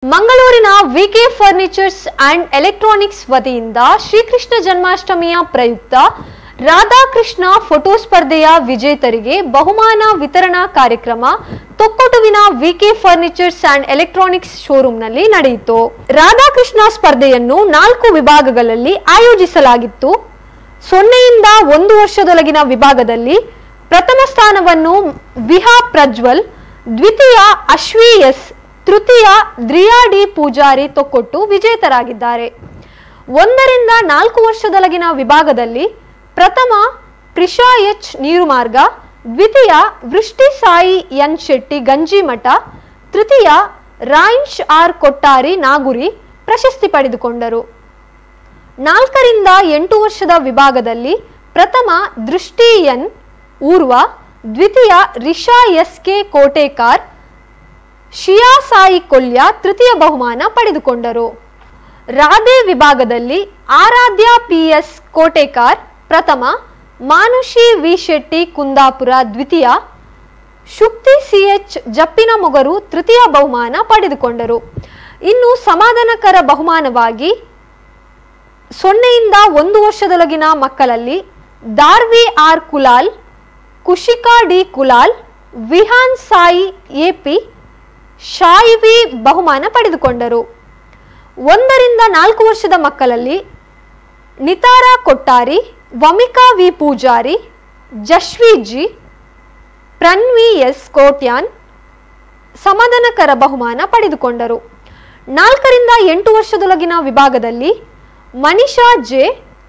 ಮಂಗಳೂರಿನ ವಿಕೆ furnitures and electronics ವತಿಯಿಂದ ಶ್ರೀಕೃಷ್ಣ ಜನ್ಮಾಷ್ಟಮಿಯ ಪ್ರಯುಕ್ತ ರಾಧಾಕೃಷ್ಣ ಫೋಟೋ ಸ್ಪರ್ಧೆಯ ವಿಜೇತರಿಗೆ ಬಹುಮಾನ ವಿತರಣಾ ಕಾರ್ಯಕ್ರಮ ತೊಕ್ಕೊಟುವಿನ ವಿಕೆ ಫರ್ನಿಚರ್ಸ್ ಅಂಡ್ ಎಲೆಕ್ಟ್ರಾನಿಕ್ಸ್ ಶೋರೂಮ್ನಲ್ಲಿ ನಡೆಯಿತು ರಾಧಾಕೃಷ್ಣ ಸ್ಪರ್ಧೆಯನ್ನು ನಾಲ್ಕು ವಿಭಾಗಗಳಲ್ಲಿ ಆಯೋಜಿಸಲಾಗಿತ್ತು ಸೊನ್ನೆಯಿಂದ ಒಂದು ವರ್ಷದೊಳಗಿನ ವಿಭಾಗದಲ್ಲಿ ಪ್ರಥಮ ಸ್ಥಾನವನ್ನು ವಿಹಾ ಪ್ರಜ್ವಲ್ ದ್ವಿತೀಯ ಅಶ್ವಿ ಎಸ್ ತೃತೀಯ ದ್ರಿಯಾ ಡಿ ಪೂಜಾರಿ ತೊಕ್ಕೊಟ್ಟು ವಿಜೇತರಾಗಿದ್ದಾರೆ ಒಂದರಿಂದ ನಾಲ್ಕು ವರ್ಷದೊಳಗಿನ ವಿಭಾಗದಲ್ಲಿ ಪ್ರಥಮ ಪ್ರಿಷಾ ಎಚ್ ನೀರುಮಾರ್ಗ ದ್ವಿತೀಯ ವೃಷ್ಟಿ ಸಾಯಿ ಎನ್ ಶೆಟ್ಟಿ ಗಂಜಿಮಠ ತೃತೀಯ ರಾಯಿನ್ಶ್ ಆರ್ ಕೊಟ್ಟಾರಿ ನಾಗುರಿ ಪ್ರಶಸ್ತಿ ಪಡೆದುಕೊಂಡರು ನಾಲ್ಕರಿಂದ ಎಂಟು ವರ್ಷದ ವಿಭಾಗದಲ್ಲಿ ಪ್ರಥಮ ದೃಷ್ಟಿ ಎನ್ ಊರ್ವ ದ್ವಿತೀಯ ರಿಷಾ ಎಸ್ ಕೆ ಕೋಟೇಕಾರ್ ಶಿಯಾ ಸಾಯಿ ಕೊಲ್ಯ ತೃತೀಯ ಬಹುಮಾನ ಪಡೆದುಕೊಂಡರು ರಾಧೆ ವಿಭಾಗದಲ್ಲಿ ಆರಾಧ್ಯ ಪಿ ಎಸ್ ಕೋಟೇಕಾರ್ ಪ್ರಥಮ ಮಾನುಷಿ ವಿ ಶೆಟ್ಟಿ ಕುಂದಾಪುರ ದ್ವಿತೀಯ ಶುಕ್ತಿ ಸಿ ಎಚ್ ಜಪ್ಪಿನ ಮೊಗರು ತೃತೀಯ ಬಹುಮಾನ ಪಡೆದುಕೊಂಡರು ಇನ್ನು ಸಮಾಧಾನಕರ ಬಹುಮಾನವಾಗಿ ಸೊನ್ನೆಯಿಂದ ಒಂದು ವರ್ಷದೊಳಗಿನ ಮಕ್ಕಳಲ್ಲಿ Darvi R Kulal Kushika D Kulal Vihan Sai A P Shaivi ಬಹುಮಾನ ಪಡೆದುಕೊಂಡರು ಒಂದರಿಂದ ನಾಲ್ಕು ವರ್ಷದ ಮಕ್ಕಳಲ್ಲಿ Nitara Kottari Vamika V Poojari Jashvi G Pranvi S Kotian ಸಮಾಧಾನಕರ ಬಹುಮಾನ ಪಡೆದುಕೊಂಡರು ನಾಲ್ಕರಿಂದ ಎಂಟು ವರ್ಷದೊಳಗಿನ ವಿಭಾಗದಲ್ಲಿ Manisha J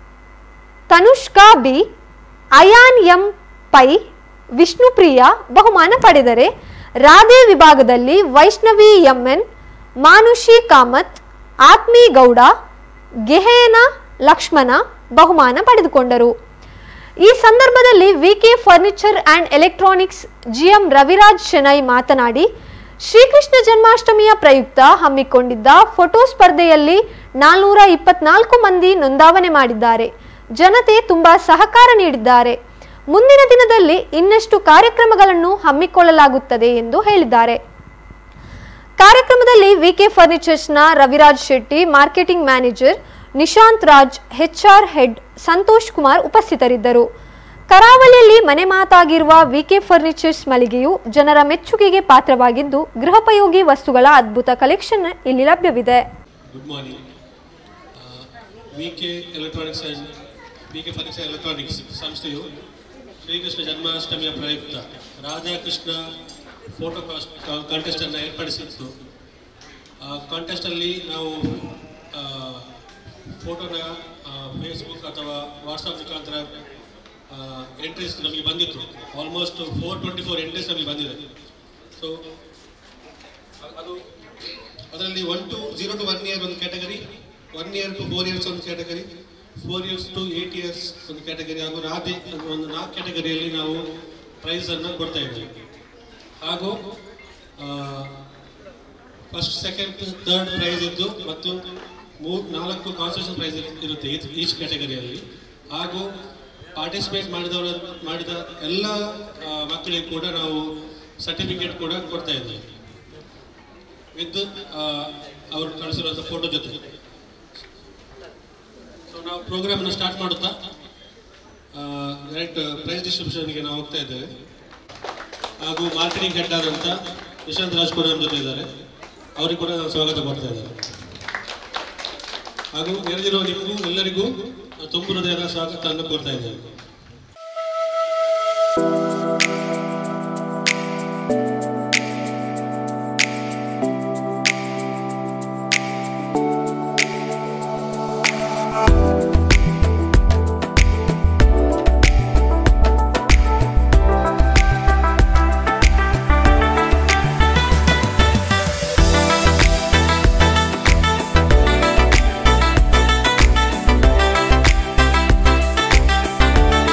Tanushka B Ayan M Pai Vishnupriya ಬಹುಮಾನ ಪಡೆದರೆ ರಾಧೆ ವಿಭಾಗದಲ್ಲಿ ವೈಷ್ಣವಿ ಎಂಎನ್ ಮಾನುಷಿ ಕಾಮತ್ ಆತ್ಮಿ ಗೌಡ ಗೆಹೇನ ಲಕ್ಷ್ಮಣ ಬಹುಮಾನ ಪಡೆದುಕೊಂಡರು ಈ ಸಂದರ್ಭದಲ್ಲಿ V K furniture and electronics G M Raviraj Shenoy ಮಾತನಾಡಿ ಶ್ರೀಕೃಷ್ಣ ಜನ್ಮಾಷ್ಟಮಿಯ ಪ್ರಯುಕ್ತ ಹಮ್ಮಿಕೊಂಡಿದ್ದ ಫೋಟೋ ಸ್ಪರ್ಧೆಯಲ್ಲಿ ನಾಲ್ನೂರ ಇಪ್ಪತ್ನಾಲ್ಕು ಮಂದಿ ನೋಂದಾವಣೆ ಮಾಡಿದ್ದಾರೆ ಜನತೆ ತುಂಬಾ ಸಹಕಾರ ನೀಡಿದ್ದಾರೆ ಮುಂದಿನ ದಿನದಲ್ಲಿ ಇನ್ನಷ್ಟು ಕಾರ್ಯಕ್ರಮಗಳನ್ನು ಹಮ್ಮಿಕೊಳ್ಳಲಾಗುತ್ತದೆ ಎಂದು ಹೇಳಿದ್ದಾರೆ ಕಾರ್ಯಕ್ರಮದಲ್ಲಿ ವಿಕೆ ಫರ್ನಿಚರ್ಸ್ನ Raviraj Shetty marketing manager Nishanth Raj H R head Santhosh Kumar ಉಪಸ್ಥಿತರಿದ್ದರು ಕರಾವಳಿಯಲ್ಲಿ ಮನೆ ಮಾತಾಗಿರುವ ವಿಕೆ ಫರ್ನಿಚರ್ಸ್ ಮಳಿಗೆಯು ಜನರ ಮೆಚ್ಚುಗೆಗೆ ಪಾತ್ರವಾಗಿದ್ದು ಗೃಹೋಪಯೋಗಿ ವಸ್ತುಗಳ ಅದ್ಭುತ ಕಲೆಕ್ಷನ್ ಇಲ್ಲಿ ಲಭ್ಯವಿದೆ good morning V K electronics and V K furniture electronics ಸಂಸ್ಥೆಯು ಶ್ರೀಕೃಷ್ಣ ಜನ್ಮಾಷ್ಟಮಿಯ ಪ್ರಯುಕ್ತ ರಾಧಾಕೃಷ್ಣ ಫೋಟೋ ಕಾಂಟೆಸ್ಟನ್ನು ಏರ್ಪಡಿಸಿತ್ತು ಆ ಕಾಂಟೆಸ್ಟಲ್ಲಿ ನಾವು ಫೋಟೋನ ಫೇಸ್ಬುಕ್ ಅಥವಾ ವಾಟ್ಸಪ್ ಮುಖಾಂತರ ಎಂಟ್ರೀಸ್ ನಮಗೆ ಬಂದಿತ್ತು almost four twenty four entries ನಮಗೆ ಬಂದಿದೆ ಸೊ ಅದು ಅದರಲ್ಲಿ one two zero to one year ಒಂದು category one year to four years ಒಂದು category four years to eight years ಒಂದು ಕ್ಯಾಟಗರಿ ಹಾಗೂ ರಾಧೆ ಅನ್ನೋ ಒಂದು ನಾಲ್ಕು ಕ್ಯಾಟಗರಿಯಲ್ಲಿ ನಾವು ಪ್ರೈಸನ್ನು ಕೊಡ್ತಾ ಇದ್ದೀವಿ ಹಾಗೂ ಫಸ್ಟ್ ಸೆಕೆಂಡ್ ಥರ್ಡ್ ಪ್ರೈಸ್ ಇದ್ದು ಮತ್ತು ಮೂರು ನಾಲ್ಕು ಕಾನ್ಸೆಷನ್ ಪ್ರೈಸ್ ಇರುತ್ತೆ ಈಚ್ ಕ್ಯಾಟಗರಿಯಲ್ಲಿ ಹಾಗೂ ಪಾರ್ಟಿಸಿಪೇಟ್ ಮಾಡಿದವರ ಮಾಡಿದ ಎಲ್ಲ ಆ, ಮಕ್ಕಳಿಗೆ ಕೂಡ ನಾವು ಸರ್ಟಿಫಿಕೇಟ್ ಕೂಡ ಕೊಡ್ತಾ ಇದ್ದೀವಿ ವಿತ್ ಅವರು ಕಳಿಸಿರುವಂಥ ಫೋಟೋ ಜೊತೆ ಸೊ ನಾವು ಪ್ರೋಗ್ರಾಮನ್ನು ಸ್ಟಾರ್ಟ್ ಮಾಡುತ್ತಾ ಡೈರೆಕ್ಟ್ ಪ್ರೈಸ್ ಡಿಸ್ಟ್ರಿಬ್ಯೂಷನ್ಗೆ ನಾವು ಹೋಗ್ತಾ ಇದ್ದೇವೆ ಹಾಗೂ ಮಾರ್ಕೆಟಿಂಗ್ ಹೆಡ್ ಆದಂಥ ನಿಶಾಂತ್ ರಾಜ್ ಕೂಡ ನಮ್ಮ ಜೊತೆ ಇದ್ದಾರೆ ಅವರಿಗೆ ಕೂಡ ನಾನು ಸ್ವಾಗತ ಮಾಡ್ತಾ ಇದ್ದಾರೆ ಹಾಗೂ ನೆರೆದಿರುವ ನಿಮಗೂ ಎಲ್ಲರಿಗೂ ನಾನು ತುಂಬು ಹೃದಯದ ಸ್ವಾಗತವನ್ನು ಕೋರ್ತಾ ಇದ್ದೇನೆ ಿ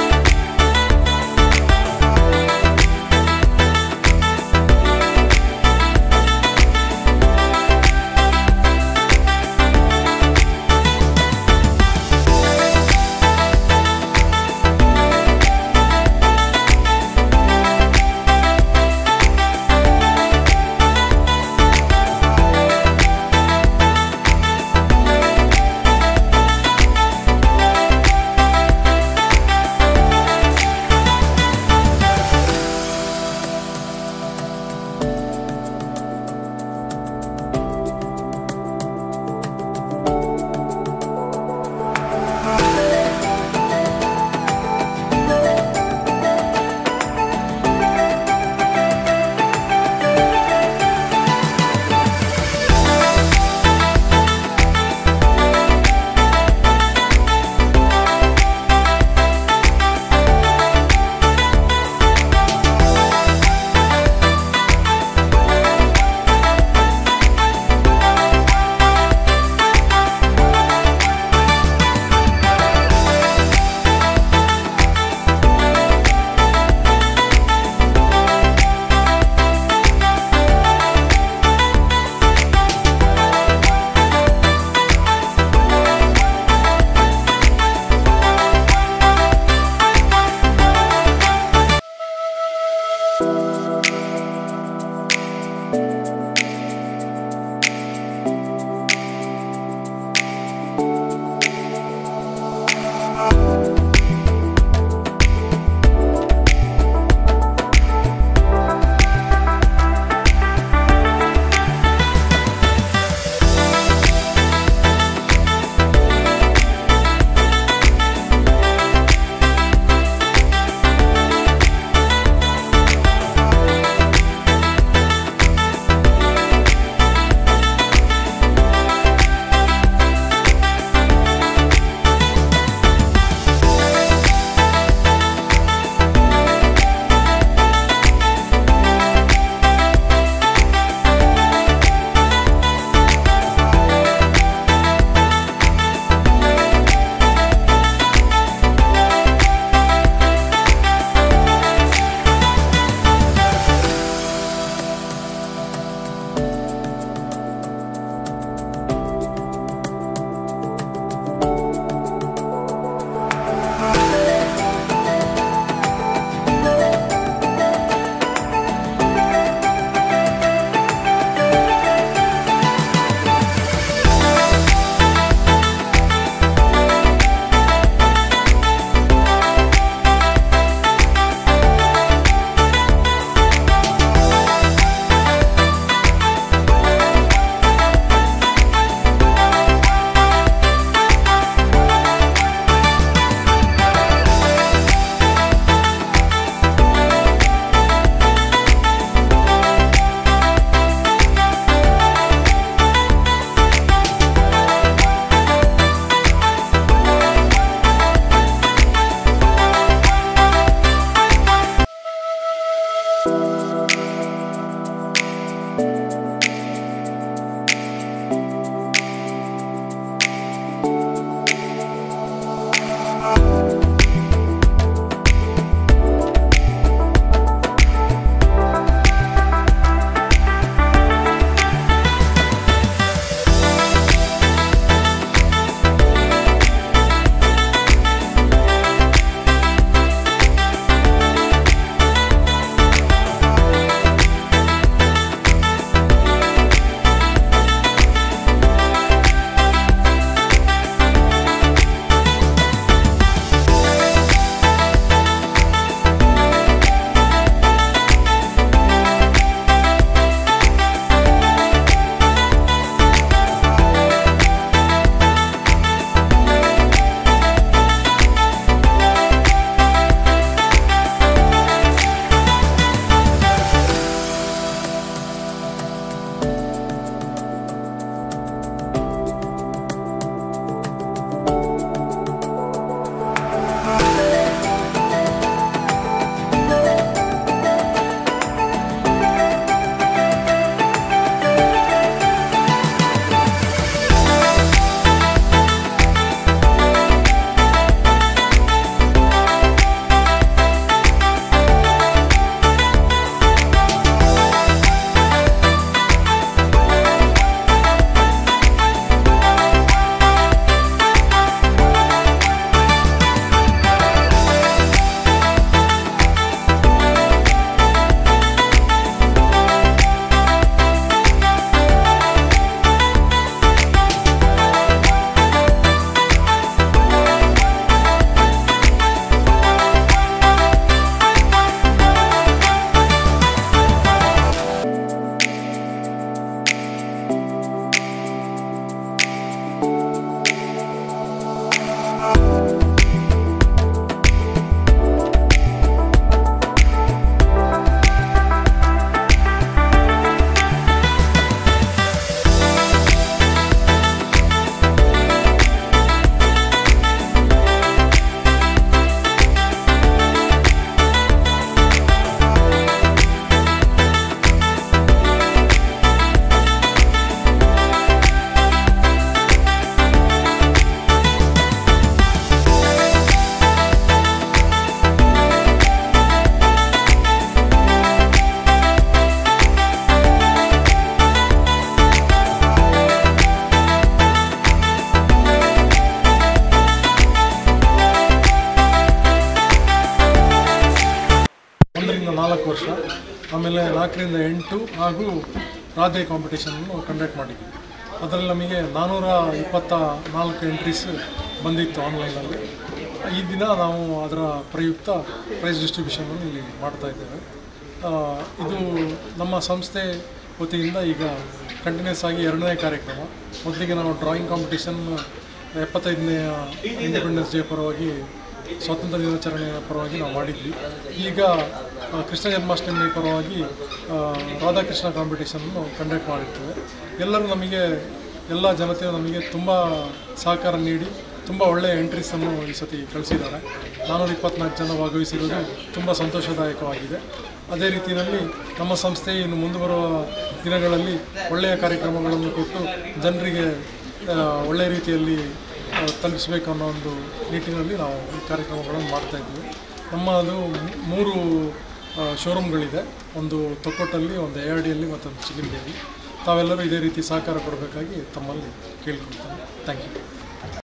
ವರ್ಷ ಆಮೇಲೆ ನಾಲ್ಕರಿಂದ ಎಂಟು ಹಾಗೂ ರಾಧೆ ಕಾಂಪಿಟೇಷನನ್ನು ಕಂಡಕ್ಟ್ ಮಾಡಿದ್ವಿ ಅದರಲ್ಲಿ ನಮಗೆ ನಾನ್ನೂರ ಇಪ್ಪತ್ತ ನಾಲ್ಕು ಎಂಟ್ರೀಸ್ ಬಂದಿತ್ತು ಆನ್ಲೈನಲ್ಲಿ ಈ ದಿನ ನಾವು ಅದರ ಪ್ರಯುಕ್ತ ಪ್ರೈಸ್ ಡಿಸ್ಟ್ರಿಬ್ಯೂಷನನ್ನು ಇಲ್ಲಿ ಮಾಡ್ತಾ ಇದ್ದೇವೆ ಆ, ಇದು ನಮ್ಮ ಸಂಸ್ಥೆ ವತಿಯಿಂದ ಈಗ ಕಂಟಿನ್ಯೂಸ್ ಆಗಿ ಎರಡನೇ ಕಾರ್ಯಕ್ರಮ ಮೊದಲಿಗೆ ನಾವು ಡ್ರಾಯಿಂಗ್ ಕಾಂಪಿಟೇಷನ್ ಎಪ್ಪತ್ತೈದನೆಯ ಇಂಡಿಪೆಂಡೆನ್ಸ್ ಡೇ ಪರವಾಗಿ ಸ್ವಾತಂತ್ರ್ಯ ದಿನಾಚರಣೆಯ ಪರವಾಗಿ ನಾವು ಮಾಡಿದ್ವಿ ಈಗ ಆ, ಕೃಷ್ಣ ಜನ್ಮಾಷ್ಟಮಿ ಪರವಾಗಿ ಆ, ರಾಧಾಕೃಷ್ಣ ಕಾಂಪಿಟೇಷನನ್ನು ಕಂಡಕ್ಟ್ ಮಾಡಿರ್ತೇವೆ ಎಲ್ಲರೂ ನಮಗೆ ಎಲ್ಲ ಜನತೆಯು ನಮಗೆ ತುಂಬ ಸಹಕಾರ ನೀಡಿ ತುಂಬ ಒಳ್ಳೆಯ ಎಂಟ್ರೀಸನ್ನು ಈ ಸತಿ ಕಳಿಸಿದ್ದಾರೆ ನಾನ್ನೂರ ಇಪ್ಪತ್ನಾಲ್ಕು ಜನ ಭಾಗವಹಿಸಿರೋದು ತುಂಬ ಸಂತೋಷದಾಯಕವಾಗಿದೆ ಅದೇ ರೀತಿಯಲ್ಲಿ ನಮ್ಮ ಸಂಸ್ಥೆ ಇನ್ನು ಮುಂದೆ ಬರುವ ದಿನಗಳಲ್ಲಿ ಒಳ್ಳೆಯ ಕಾರ್ಯಕ್ರಮಗಳನ್ನು ಕೊಟ್ಟು ಜನರಿಗೆ ಆ, ಒಳ್ಳೆಯ ರೀತಿಯಲ್ಲಿ ಆ, ತಲುಪಿಸಬೇಕು ಅನ್ನೋ ಒಂದು ನಿಟ್ಟಿನಲ್ಲಿ ನಾವು ಈ ಕಾರ್ಯಕ್ರಮಗಳನ್ನು ಮಾಡ್ತಾ ಇದ್ದೀವಿ ನಮ್ಮದು ಮೂ- ಮೂರು ಆ, ಶೋರೂಮ್ಗಳಿದೆ ಒಂದು ತೊಕ್ಕೊಟ್ಟಲ್ಲಿ ಒಂದು ಎ ಆರ್ ಡಿಯಲ್ಲಿ ಮತ್ತೊಂದು ಚಿಲಿಂಬಿಯಲ್ಲಿ ತಾವೆಲ್ಲರೂ ಇದೇ ರೀತಿ ಸಹಕಾರ ಕೊಡಬೇಕಾಗಿ ತಮ್ಮಲ್ಲಿ ಕೇಳ್ಕೊಳ್ತೇನೆ ಥ್ಯಾಂಕ್ ಯು